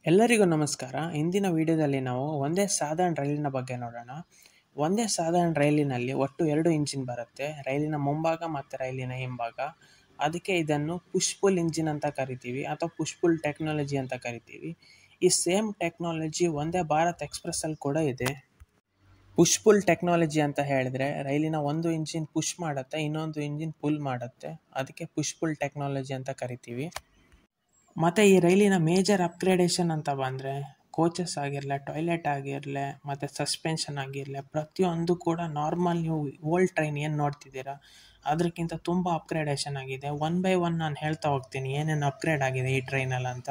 ಎಲ್ಲರಿಗೂ ನಮಸ್ಕಾರ ಇಂದಿನ ವಿಡಿಯೋದಲ್ಲಿ ನಾವು ಒಂದೇ ಸಾಧಾರಣ ರೈಲಿನ ಬಗ್ಗೆ ನೋಡೋಣ ಒಂದೇ ಸಾಧಾರಣ ರೈಲಿನಲ್ಲಿ ಒಟ್ಟು ಎರಡು ಇಂಜಿನ್ ಬರುತ್ತೆ ರೈಲಿನ ಮುಂಭಾಗ ಮತ್ತು ರೈಲಿನ ಹಿಂಭಾಗ ಅದಕ್ಕೆ ಇದನ್ನು ಪುಷ್ಪುಲ್ ಇಂಜಿನ್ ಅಂತ ಕರಿತೀವಿ ಅಥವಾ ಪುಷ್ಪುಲ್ ಟೆಕ್ನಾಲಜಿ ಅಂತ ಕರಿತೀವಿ ಈ ಸೇಮ್ ಟೆಕ್ನಾಲಜಿ ಒಂದೇ ಭಾರತ್ ಎಕ್ಸ್ಪ್ರೆಸ್ಸಲ್ಲಿ ಕೂಡ ಇದೆ ಪುಷ್ಪುಲ್ ಟೆಕ್ನಾಲಜಿ ಅಂತ ಹೇಳಿದ್ರೆ ರೈಲಿನ ಒಂದು ಇಂಜಿನ್ ಪುಷ್ ಮಾಡುತ್ತೆ ಇನ್ನೊಂದು ಇಂಜಿನ್ ಪುಲ್ ಮಾಡುತ್ತೆ ಅದಕ್ಕೆ ಪುಷ್ಪುಲ್ ಟೆಕ್ನಾಲಜಿ ಅಂತ ಕರಿತೀವಿ ಮತ್ತು ಈ ರೈಲಿನ ಮೇಜರ್ ಅಪ್ಗ್ರೇಡೇಷನ್ ಅಂತ ಬಂದರೆ ಕೋಚಸ್ ಆಗಿರಲಿ ಟಾಯ್ಲೆಟ್ ಆಗಿರಲಿ ಮತ್ತು ಸಸ್ಪೆನ್ಷನ್ ಆಗಿರಲಿ ಪ್ರತಿಯೊಂದು ಕೂಡ ನಾರ್ಮಲ್ ನೀವು ಓಲ್ಡ್ ಟ್ರೈನ್ ಏನು ನೋಡ್ತಿದ್ದೀರಾ ಅದಕ್ಕಿಂತ ತುಂಬ ಅಪ್ಗ್ರೇಡೇಷನ್ ಆಗಿದೆ ಒನ್ ಬೈ ಒನ್ ನಾನು ಹೇಳ್ತಾ ಹೋಗ್ತೀನಿ ಏನೇನು ಅಪ್ಗ್ರೇಡ್ ಆಗಿದೆ ಈ ಟ್ರೈನಲ್ಲಿ ಅಂತ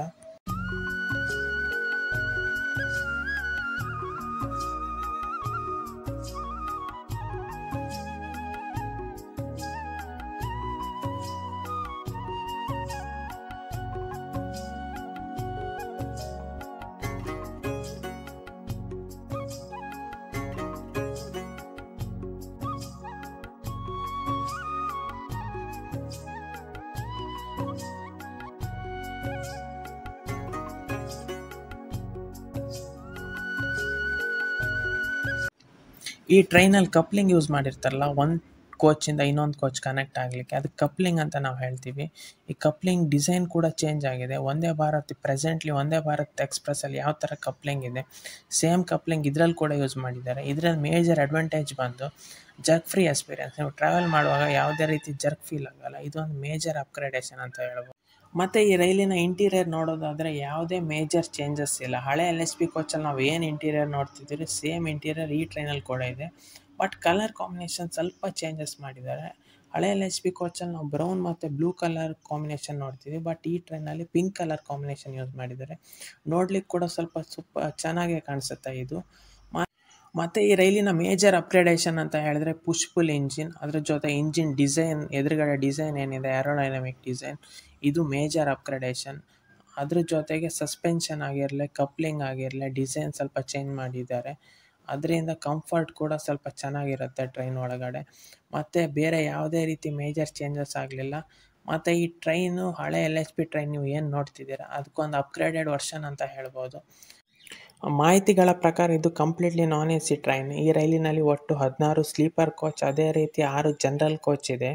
ಈ ಟ್ರೈನಲ್ಲಿ ಕಪ್ಲಿಂಗ್ ಯೂಸ್ ಮಾಡಿರ್ತಾರಲ್ಲ ಒಂದು ಕೋಚಿಂದ ಇನ್ನೊಂದು ಕೋಚ್ ಕನೆಕ್ಟ್ ಆಗಲಿಕ್ಕೆ ಅದಕ್ಕೆ ಕಪ್ಲಿಂಗ್ ಅಂತ ನಾವು ಹೇಳ್ತೀವಿ ಈ ಕಪ್ಲಿಂಗ್ ಡಿಸೈನ್ ಕೂಡ ಚೇಂಜ್ ಆಗಿದೆ ಒಂದೇ ಭಾರತ್ ಪ್ರೆಸೆಂಟ್ಲಿ ಒಂದೇ ಭಾರತ್ ಎಕ್ಸ್ಪ್ರೆಸ್ಸಲ್ಲಿ ಯಾವ ಥರ ಕಪ್ಲಿಂಗ್ ಇದೆ ಸೇಮ್ ಕಪ್ಲಿಂಗ್ ಇದರಲ್ಲಿ ಕೂಡ ಯೂಸ್ ಮಾಡಿದ್ದಾರೆ ಇದರಲ್ಲಿ ಮೇಜರ್ ಅಡ್ವಾಂಟೇಜ್ ಬಂದು ಜರ್ಕ್ ಫ್ರೀ ಎಕ್ಸ್ಪೀರಿಯನ್ಸ್ ನೀವು ಟ್ರಾವೆಲ್ ಮಾಡುವಾಗ ಯಾವುದೇ ರೀತಿ ಜರ್ಕ್ ಫೀಲ್ ಆಗಲ್ಲ ಇದೊಂದು ಮೇಜರ್ ಅಪ್ಗ್ರೇಡೇಷನ್ ಅಂತ ಹೇಳ್ಬೋದು ಮತ್ತು ಈ ರೈಲಿನ ಇಂಟೀರಿಯರ್ ನೋಡೋದಾದರೆ ಯಾವುದೇ ಮೇಜರ್ ಚೇಂಜಸ್ ಇಲ್ಲ ಹಳೆ ಎಲ್ ಎಸ್ ಪಿ ಕೋಚಲ್ಲಿ ನಾವು ಏನು ಇಂಟೀರಿಯರ್ ನೋಡ್ತಿದ್ದೀವಿ ಸೇಮ್ ಇಂಟೀರಿಯರ್ ಈ ಟ್ರೈನಲ್ಲಿ ಕೂಡ ಇದೆ ಬಟ್ ಕಲರ್ ಕಾಂಬಿನೇಷನ್ ಸ್ವಲ್ಪ ಚೇಂಜಸ್ ಮಾಡಿದ್ದಾರೆ ಹಳೆ ಎಲ್ ಎಸ್ ಪಿ ಕೋಚಲ್ಲಿ ನಾವು ಬ್ರೌನ್ ಮತ್ತು ಬ್ಲೂ ಕಲರ್ ಕಾಂಬಿನೇಷನ್ ನೋಡ್ತೀವಿ ಬಟ್ ಈ ಟ್ರೈನಲ್ಲಿ ಪಿಂಕ್ ಕಲರ್ ಕಾಂಬಿನೇಷನ್ ಯೂಸ್ ಮಾಡಿದ್ದಾರೆ ನೋಡ್ಲಿಕ್ಕೆ ಕೂಡ ಸ್ವಲ್ಪ ಸ್ವಲ್ಪ ಚೆನ್ನಾಗೇ ಕಾಣಿಸುತ್ತೆ ಇದು ಮತ್ತು ಈ ರೈಲಿನ ಮೇಜರ್ ಅಪ್ಗ್ರೇಡೇಷನ್ ಅಂತ ಹೇಳಿದ್ರೆ ಪುಷ್ಪುಲ್ ಇಂಜಿನ್ ಅದ್ರ ಜೊತೆ ಇಂಜಿನ್ ಡಿಸೈನ್ ಎದುರುಗಡೆ ಡಿಸೈನ್ ಏನಿದೆ ಏರೋಡೈನಮಿಕ್ ಡಿಸೈನ್ ಇದು ಮೇಜರ್ ಅಪ್ಗ್ರೇಡೇಷನ್ ಅದ್ರ ಜೊತೆಗೆ ಸಸ್ಪೆನ್ಷನ್ ಆಗಿರಲಿ ಕಪ್ಲಿಂಗ್ ಆಗಿರಲಿ ಡಿಸೈನ್ ಸ್ವಲ್ಪ ಚೇಂಜ್ ಮಾಡಿದ್ದಾರೆ ಅದರಿಂದ ಕಂಫರ್ಟ್ ಕೂಡ ಸ್ವಲ್ಪ ಚೆನ್ನಾಗಿರುತ್ತೆ ಟ್ರೈನ್ ಒಳಗಡೆ ಮತ್ತು ಬೇರೆ ಯಾವುದೇ ರೀತಿ ಮೇಜರ್ ಚೇಂಜಸ್ ಆಗಲಿಲ್ಲ ಮತ್ತು ಈ ಟ್ರೈನು ಹಳೆ ಎಲ್ ಎಚ್ ಪಿ ಟ್ರೈನ್ ನೀವು ಏನು ನೋಡ್ತಿದ್ದೀರಾ ಅದಕ್ಕೊಂದು ಅಪ್ಗ್ರೇಡೆಡ್ ವರ್ಷನ್ ಅಂತ ಹೇಳ್ಬೋದು ಮಾಹಿತಿಗಳ ಪ್ರಕಾರ ಇದು completely non A C train ಈ ರೈಲಿನಲ್ಲಿ ಒಟ್ಟು ಹದಿನಾರು ಸ್ಲೀಪರ್ ಕೋಚ್ ಅದೇ ರೀತಿ ಆರು ಜನರಲ್ ಕೋಚ್ ಇದೆ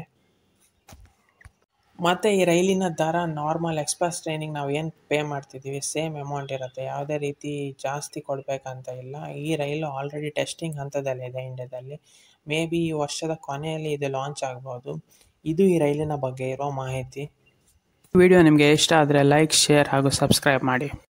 ಮತ್ತು ಈ ರೈಲಿನ ದರ ನಾರ್ಮಲ್ ಎಕ್ಸ್ಪ್ರೆಸ್ ಟ್ರೈನಿಗೆ ನಾವು ಏನು ಪೇ ಮಾಡ್ತಿದ್ದೀವಿ ಸೇಮ್ ಅಮೌಂಟ್ ಇರುತ್ತೆ ಯಾವುದೇ ರೀತಿ ಜಾಸ್ತಿ ಕೊಡಬೇಕಂತ ಇಲ್ಲ ಈ ರೈಲು ಆಲ್ರೆಡಿ ಟೆಸ್ಟಿಂಗ್ ಹಂತದಲ್ಲಿದೆ ಇಂಡಿಯಾದಲ್ಲಿ ಮೇ ಬಿ ಈ ವರ್ಷದ ಕೊನೆಯಲ್ಲಿ ಇದು ಲಾಂಚ್ ಆಗ್ಬೋದು ಇದು ಈ ರೈಲಿನ ಬಗ್ಗೆ ಇರೋ ಮಾಹಿತಿ ವಿಡಿಯೋ ನಿಮಗೆ ಇಷ್ಟ ಆದರೆ ಲೈಕ್ ಶೇರ್ ಹಾಗೂ ಸಬ್ಸ್ಕ್ರೈಬ್ ಮಾಡಿ